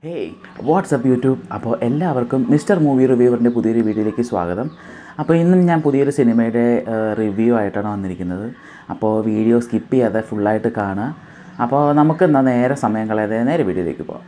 hey WhatsApp YouTube അപ്പോൾ എല്ലാവർക്കും mister movie റിവ്യൂവറിൻ്റെ പുതിയൊരു വീഡിയോയിലേക്ക് സ്വാഗതം അപ്പോൾ ഇന്നും ഞാൻ പുതിയൊരു സിനിമയുടെ റിവ്യൂ ആയിട്ടാണ് വന്നിരിക്കുന്നത് അപ്പോൾ വീഡിയോ സ്കിപ്പ് ചെയ്യാതെ ഫുള്ളായിട്ട് കാണുക അപ്പോൾ നമുക്ക് എന്നാൽ നേരെ സമയം കളയാതെ നേരെ വീഡിയോയിലേക്ക് പോകാം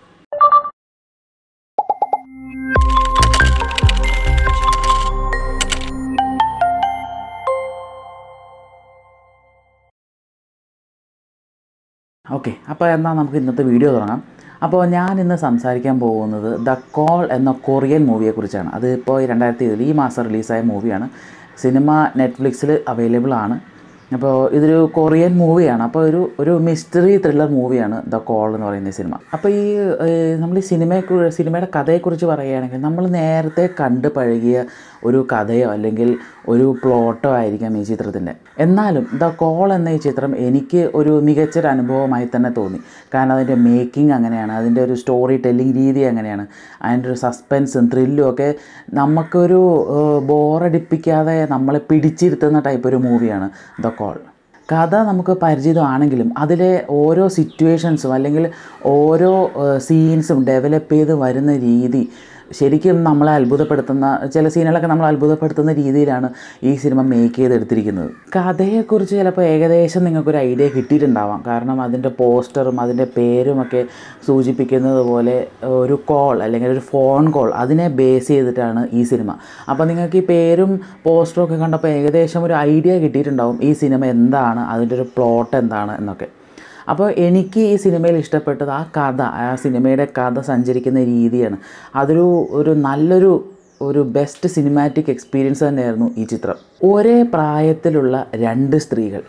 ഓക്കെ അപ്പോൾ എന്നാൽ നമുക്ക് ഇന്നത്തെ വീഡിയോ തുടങ്ങാം അപ്പോൾ ഞാൻ ഇന്ന് സംസാരിക്കാൻ പോകുന്നത് ദ കോൾ എന്ന കൊറിയൻ മൂവിയെക്കുറിച്ചാണ് അത് ഇപ്പോൾ രണ്ടായിരത്തി ഇരുപതിൽ ഈ മാസം റിലീസായ മൂവിയാണ് സിനിമ നെറ്റ്ഫ്ലിക്സിൽ അവൈലബിൾ ആണ് അപ്പോൾ ഇതൊരു കൊറിയൻ മൂവിയാണ് അപ്പോൾ ഒരു ഒരു മിസ്റ്ററി ത്രില്ലർ മൂവിയാണ് ദ കോൾ എന്ന് പറയുന്ന സിനിമ അപ്പോൾ ഈ ഏഹ്, നമ്മൾ ഈ സിനിമയെ സിനിമയുടെ കഥയെക്കുറിച്ച് പറയുകയാണെങ്കിൽ നമ്മൾ നേരത്തെ കണ്ട് പഴകിയ ഒരു കഥയോ അല്ലെങ്കിൽ ഒരു പ്ലോട്ടോ ആയിരിക്കാം ഈ ചിത്രത്തിൻ്റെ എന്നാലും ദ കോൾ എന്ന ഈ ചിത്രം എനിക്ക് ഒരു മികച്ചൊരു അനുഭവമായി തന്നെ തോന്നി കാരണം അതിൻ്റെ മേക്കിംഗ് അങ്ങനെയാണ് അതിൻ്റെ ഒരു സ്റ്റോറി ടെല്ലിംഗ് രീതി അങ്ങനെയാണ് അതിൻ്റെ ഒരു സസ്പെൻസും ത്രില്ലും ഒക്കെ നമുക്കൊരു ബോറടിപ്പിക്കാതെ നമ്മളെ പിടിച്ചിരുത്തുന്ന ടൈപ്പ് ഒരു മൂവിയാണ് ദ കോൾ കഥ നമുക്ക് പരിചിതമാണെങ്കിലും അതിലെ ഓരോ സിറ്റുവേഷൻസും അല്ലെങ്കിൽ ഓരോ സീൻസും ഡെവലപ്പ് ചെയ്ത് വരുന്ന രീതി ശരിക്കും നമ്മളെ അത്ഭുതപ്പെടുത്തുന്ന ചില സീനുകളൊക്കെ നമ്മൾ അത്ഭുതപ്പെടുത്തുന്ന രീതിയിലാണ് ഈ സിനിമ മേക്ക് ചെയ്തെടുത്തിരിക്കുന്നത് കഥയെക്കുറിച്ച് ചിലപ്പോൾ ഏകദേശം നിങ്ങൾക്കൊരു ഐഡിയ കിട്ടിയിട്ടുണ്ടാവാം കാരണം അതിൻ്റെ പോസ്റ്ററും അതിൻ്റെ പേരുമൊക്കെ സൂചിപ്പിക്കുന്നത് പോലെ ഒരു കോൾ അല്ലെങ്കിൽ ഒരു ഫോൺ കോൾ അതിനെ ബേസ് ചെയ്തിട്ടാണ് ഈ സിനിമ അപ്പോൾ നിങ്ങൾക്ക് ഈ പേരും പോസ്റ്ററും ഒക്കെ കണ്ടപ്പോൾ ഏകദേശം ഒരു ഐഡിയ കിട്ടിയിട്ടുണ്ടാവും ഈ സിനിമ എന്താണ് അതിൻ്റെ ഒരു പ്ലോട്ട് എന്താണ് എന്നൊക്കെ അപ്പോൾ എനിക്ക് ഈ സിനിമയിൽ ഇഷ്ടപ്പെട്ടത് ആ കഥ ആ സിനിമയുടെ കഥ സഞ്ചരിക്കുന്ന രീതിയാണ് അതൊരു ഒരു നല്ലൊരു ഒരു ബെസ്റ്റ് സിനിമാറ്റിക് എക്സ്പീരിയൻസ് തന്നെയായിരുന്നു ഈ ചിത്രം ഒരേ പ്രായത്തിലുള്ള രണ്ട് സ്ത്രീകൾ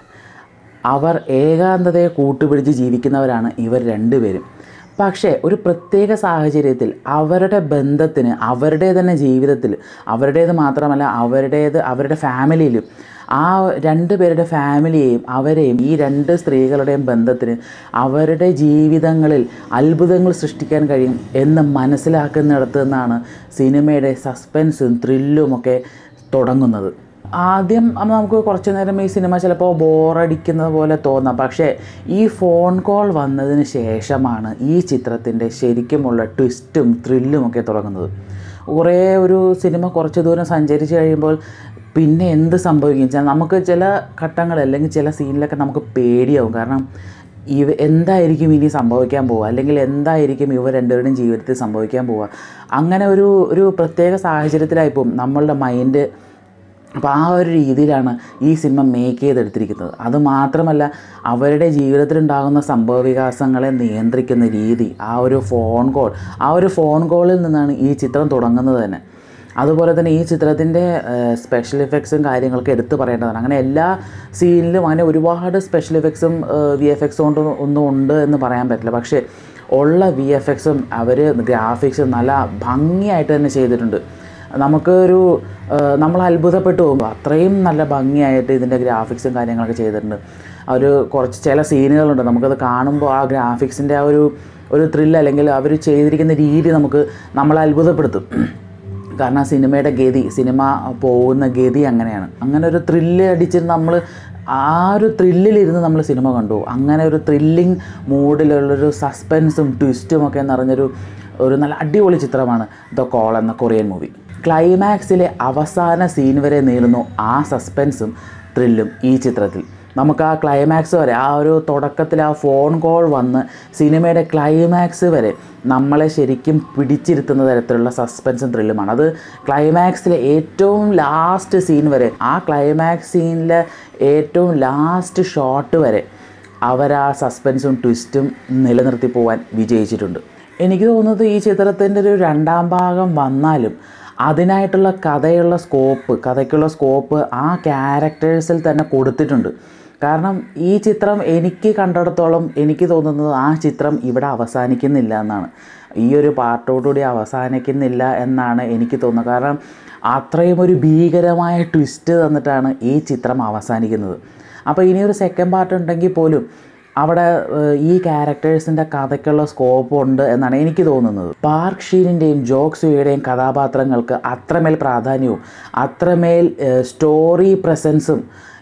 അവർ ഏകാന്തതയെ കൂട്ടുപിടിച്ച് ജീവിക്കുന്നവരാണ് ഇവർ രണ്ടുപേരും പക്ഷേ ഒരു പ്രത്യേക സാഹചര്യത്തിൽ അവരുടെ ബന്ധത്തിന് അവരുടെ തന്നെ ജീവിതത്തിൽ അവരുടേത് മാത്രമല്ല അവരുടേത് അവരുടെ ഫാമിലിയിലും ആ രണ്ട് പേരുടെ ഫാമിലിയെയും അവരെയും ഈ രണ്ട് സ്ത്രീകളുടെയും ബന്ധത്തിന് അവരുടെ ജീവിതങ്ങളിൽ അത്ഭുതങ്ങൾ സൃഷ്ടിക്കാൻ കഴിയും എന്ന് മനസ്സിലാക്കുന്നിടത്ത് നിന്നാണ് സിനിമയുടെ സസ്പെൻസും ത്രില്ലും ഒക്കെ തുടങ്ങുന്നത് ആദ്യം അമ്മ നമുക്ക് കുറച്ച് നേരം ഈ സിനിമ ചിലപ്പോൾ ബോറടിക്കുന്നത് പോലെ തോന്നാം പക്ഷേ ഈ ഫോൺ കോൾ വന്നതിന് ശേഷമാണ് ഈ ചിത്രത്തിൻ്റെ ശരിക്കുമുള്ള ട്വിസ്റ്റും ത്രില്ലും ഒക്കെ തുടങ്ങുന്നത് കുറേ ഒരു സിനിമ കുറച്ച് ദൂരം സഞ്ചരിച്ച് കഴിയുമ്പോൾ പിന്നെ എന്ത് സംഭവിക്കും വെച്ചാൽ നമുക്ക് ചില ഘട്ടങ്ങൾ അല്ലെങ്കിൽ ചില സീനിലൊക്കെ നമുക്ക് പേടിയാവും കാരണം ഇവ എന്തായിരിക്കും ഇനി സംഭവിക്കാൻ പോവുക അല്ലെങ്കിൽ എന്തായിരിക്കും ഇവർ രണ്ടുപേരുടെയും ജീവിതത്തിൽ സംഭവിക്കാൻ പോവുക അങ്ങനെ ഒരു ഒരു പ്രത്യേക സാഹചര്യത്തിലായിപ്പോൾ നമ്മളുടെ മൈൻഡ് അപ്പോൾ ആ ഒരു രീതിയിലാണ് ഈ സിനിമ മേക്ക് ചെയ്തെടുത്തിരിക്കുന്നത് അത് മാത്രമല്ല അവരുടെ ജീവിതത്തിലുണ്ടാകുന്ന സംഭവ വികാസങ്ങളെ നിയന്ത്രിക്കുന്ന രീതി ആ ഒരു ഫോൺ കോൾ ആ ഒരു ഫോൺ കോളിൽ നിന്നാണ് ഈ ചിത്രം തുടങ്ങുന്നത് തന്നെ അതുപോലെ തന്നെ ഈ ചിത്രത്തിൻ്റെ സ്പെഷ്യൽ എഫക്ട്സും കാര്യങ്ങളൊക്കെ എടുത്തു പറയേണ്ടതാണ് അങ്ങനെ എല്ലാ സീനിലും അങ്ങനെ ഒരുപാട് സ്പെഷ്യൽ എഫക്ട്സും വി എഫ് എക്സ് കൊണ്ട് ഒന്നും ഉണ്ട് എന്ന് പറയാൻ പറ്റില്ല പക്ഷേ ഉള്ള വി എഫ് എക്സും അവർ ഗ്രാഫിക്സും നല്ല ഭംഗിയായിട്ട് തന്നെ ചെയ്തിട്ടുണ്ട് നമുക്കൊരു ഏഹ്, നമ്മൾ അത്ഭുതപ്പെട്ടു പോകും അത്രയും നല്ല ഭംഗിയായിട്ട് ഇതിൻ്റെ ഗ്രാഫിക്സും കാര്യങ്ങളൊക്കെ ചെയ്തിട്ടുണ്ട് ഒരു കുറച്ച് ചില സീനുകളുണ്ട് നമുക്കത് കാണുമ്പോൾ ആ ഗ്രാഫിക്സിൻ്റെ ആ ഒരു ഒരു ത്രില്ല് അല്ലെങ്കിൽ അവർ ചെയ്തിരിക്കുന്ന രീതി നമുക്ക് നമ്മളെ അത്ഭുതപ്പെടുത്തും കാരണം ആ സിനിമയുടെ ഗതി സിനിമ പോകുന്ന ഗതി അങ്ങനെയാണ് അങ്ങനെ ഒരു ത്രില്ല് അടിച്ചിട്ട് നമ്മൾ ആ ഒരു ത്രില്ലിലിരുന്ന് നമ്മൾ സിനിമ കണ്ടു അങ്ങനെ ഒരു ത്രില്ലിങ് മൂഡിലുള്ളൊരു സസ്പെൻസും ട്വിസ്റ്റും ഒക്കെ നിറഞ്ഞൊരു ഒരു നല്ല അടിപൊളി ചിത്രമാണ് ദ കോൾ എന്ന കൊറിയൻ മൂവി ക്ലൈമാക്സിലെ അവസാന സീൻ വരെ നീളുന്നു ആ സസ്പെൻസും ത്രില്ലും ഈ ചിത്രത്തിൽ നമുക്ക് ആ ക്ലൈമാക്സ് വരെ ആ ഒരു തുടക്കത്തിൽ ആ ഫോൺ കോൾ വന്ന് സിനിമയുടെ ക്ലൈമാക്സ് വരെ നമ്മളെ ശരിക്കും പിടിച്ചിരുത്തുന്ന തരത്തിലുള്ള സസ്പെൻസും ത്രില്ലുമാണ് അത് ക്ലൈമാക്സിലെ ഏറ്റവും ലാസ്റ്റ് സീൻ വരെ ആ ക്ലൈമാക്സ് സീനിലെ ഏറ്റവും ലാസ്റ്റ് ഷോട്ട് വരെ അവർ ആ സസ്പെൻസും ട്വിസ്റ്റും നിലനിർത്തി പോകാൻ വിജയിച്ചിട്ടുണ്ട് എനിക്ക് തോന്നുന്നത് ഈ ചിത്രത്തിൻ്റെ ഒരു രണ്ടാം ഭാഗം വന്നാലും അതിനായിട്ടുള്ള കഥയുള്ള സ്കോപ്പ് കഥയ്ക്കുള്ള സ്കോപ്പ് ആ ക്യാരക്ടേഴ്സിൽ തന്നെ കൊടുത്തിട്ടുണ്ട് കാരണം ഈ ചിത്രം എനിക്ക് കണ്ടിടത്തോളം എനിക്ക് തോന്നുന്നത് ആ ചിത്രം ഇവിടെ അവസാനിക്കുന്നില്ല എന്നാണ് ഈ ഒരു പാർട്ടോടുകൂടി അവസാനിക്കുന്നില്ല എന്നാണ് എനിക്ക് തോന്നുന്നത് കാരണം അത്രയും ഒരു ഭീകരമായ ട്വിസ്റ്റ് തന്നിട്ടാണ് ഈ ചിത്രം അവസാനിക്കുന്നത് അപ്പോൾ ഇനിയൊരു സെക്കൻഡ് പാർട്ട് ഉണ്ടെങ്കിൽ പോലും അവിടെ ഏഹ്, ഈ ക്യാരക്ടേഴ്സിൻ്റെ കഥയ്ക്കുള്ള സ്കോപ്പ് ഉണ്ട് എന്നാണ് എനിക്ക് തോന്നുന്നത് പാർക്ക് ഷീനിൻ്റെയും ജോക് സുയുടെയും കഥാപാത്രങ്ങൾക്ക് അത്രമേൽ പ്രാധാന്യവും അത്രമേൽ സ്റ്റോറി പ്രസൻസും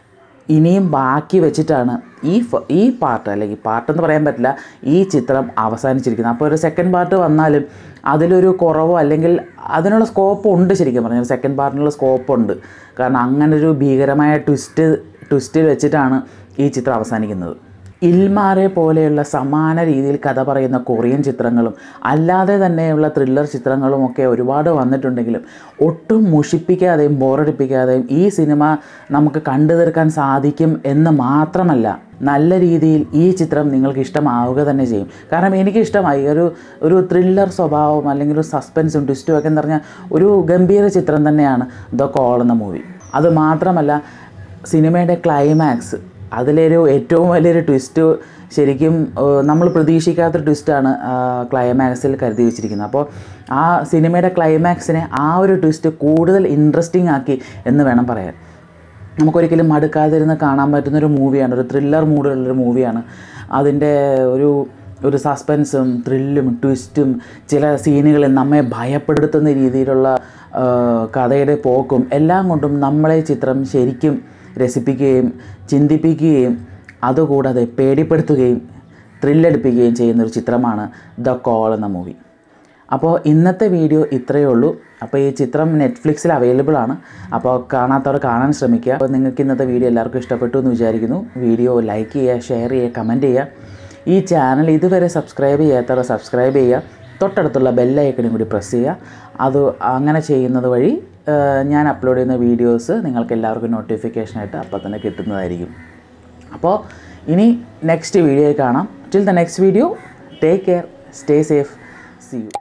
ഇനിയും ബാക്കി വെച്ചിട്ടാണ് ഈ ഫ- ഈ പാർട്ട് അല്ലെങ്കിൽ പാർട്ട് എന്ന് പറയാൻ പറ്റില്ല ഈ ചിത്രം അവസാനിച്ചിരിക്കുന്നത് അപ്പോൾ ഒരു സെക്കൻഡ് പാർട്ട് വന്നാലും അതിലൊരു കുറവോ അല്ലെങ്കിൽ അതിനുള്ള സ്കോപ്പ് ഉണ്ട് ശരിക്കും പറഞ്ഞാൽ സെക്കൻഡ് പാർട്ടിനുള്ള സ്കോപ്പ് ഉണ്ട് കാരണം അങ്ങനെ ഒരു ഭീകരമായ ട്വിസ്റ്റ് ട്വിസ്റ്റിൽ വെച്ചിട്ടാണ് ഈ ചിത്രം അവസാനിക്കുന്നത് ഇൽമാരെ പോലെയുള്ള സമാന രീതിയിൽ കഥ പറയുന്ന കൊറിയൻ ചിത്രങ്ങളും അല്ലാതെ തന്നെയുള്ള ത്രില്ലർ ചിത്രങ്ങളും ഒക്കെ ഒരുപാട് വന്നിട്ടുണ്ടെങ്കിലും ഒട്ടും മുഷിപ്പിക്കാതെയും ബോറടിപ്പിക്കാതെയും ഈ സിനിമ നമുക്ക് കണ്ടു തീർക്കാൻ സാധിക്കും എന്ന് മാത്രമല്ല നല്ല രീതിയിൽ ഈ ചിത്രം നിങ്ങൾക്ക് ഇഷ്ടമാവുക തന്നെ ചെയ്യും കാരണം എനിക്ക് ഇഷ്ടമായി ഒരു ഒരു ത്രില്ലർ സ്വഭാവം അല്ലെങ്കിൽ ഒരു സസ്പെൻസും ട്വിസ്റ്റും ഒക്കെ എന്ന് പറഞ്ഞാൽ ഒരു ഗംഭീര ചിത്രം തന്നെയാണ് ദ കോൾ എന്ന മൂവി അത് മാത്രമല്ല സിനിമയുടെ ക്ലൈമാക്സ് അതിലൊരു ഏറ്റവും വലിയൊരു ട്വിസ്റ്റ് ശരിക്കും ഏഹ്, നമ്മൾ പ്രതീക്ഷിക്കാത്തൊരു ട്വിസ്റ്റാണ് ക്ലൈമാക്സിൽ കരുതി വെച്ചിരിക്കുന്നത് അപ്പോൾ ആ സിനിമയുടെ ക്ലൈമാക്സിനെ ആ ഒരു ട്വിസ്റ്റ് കൂടുതൽ ഇൻട്രസ്റ്റിംഗ് ആക്കി എന്ന് വേണം പറയാൻ നമുക്കൊരിക്കലും മടുക്കാതിരുന്ന് കാണാൻ പറ്റുന്നൊരു മൂവിയാണ് ഒരു ത്രില്ലർ മൂഡിലുള്ളൊരു മൂവിയാണ് അതിൻ്റെ ഒരു ഒരു സസ്പെൻസും ത്രില്ലും ട്വിസ്റ്റും ചില സീനുകളിൽ നമ്മെ ഭയപ്പെടുത്തുന്ന രീതിയിലുള്ള ആ, കഥയുടെ പോക്കും എല്ലാം കൊണ്ടും നമ്മളെ ചിത്രം ശരിക്കും രസിപ്പിക്കുകയും ചിന്തിപ്പിക്കുകയും അതുകൂടാതെ പേടിപ്പെടുത്തുകയും ത്രില്ലടിപ്പിക്കുകയും ചെയ്യുന്നൊരു ചിത്രമാണ് ദ കോൾ എന്ന മൂവി അപ്പോൾ ഇന്നത്തെ വീഡിയോ ഇത്രയേ ഉള്ളൂ അപ്പോൾ ഈ ചിത്രം നെറ്റ്ഫ്ലിക്സിൽ അവൈലബിൾ ആണ് അപ്പോൾ കാണാത്തവർ കാണാൻ ശ്രമിക്കുക അപ്പോൾ നിങ്ങൾക്ക് ഇന്നത്തെ വീഡിയോ എല്ലാവർക്കും ഇഷ്ടപ്പെട്ടു എന്ന് വിചാരിക്കുന്നു വീഡിയോ ലൈക്ക് ചെയ്യുക ഷെയർ ചെയ്യുക കമൻറ്റ് ചെയ്യുക ഈ ചാനൽ ഇതുവരെ സബ്സ്ക്രൈബ് ചെയ്യാത്തവർ സബ്സ്ക്രൈബ് ചെയ്യുക തൊട്ടടുത്തുള്ള ബെല്ലൈക്കണും കൂടി പ്രസ് ചെയ്യുക അത് അങ്ങനെ ചെയ്യുന്നത് വഴി ആ, ഞാൻ അപ്ലോഡ് ചെയ്യുന്ന വീഡിയോസ് നിങ്ങൾക്ക് എല്ലാവർക്കും നോട്ടിഫിക്കേഷനായിട്ട് അപ്പോൾ തന്നെ കിട്ടുന്നതായിരിക്കും അപ്പോൾ ഇനി നെക്സ്റ്റ് വീഡിയോയിൽ കാണാം till the next video take care stay safe see U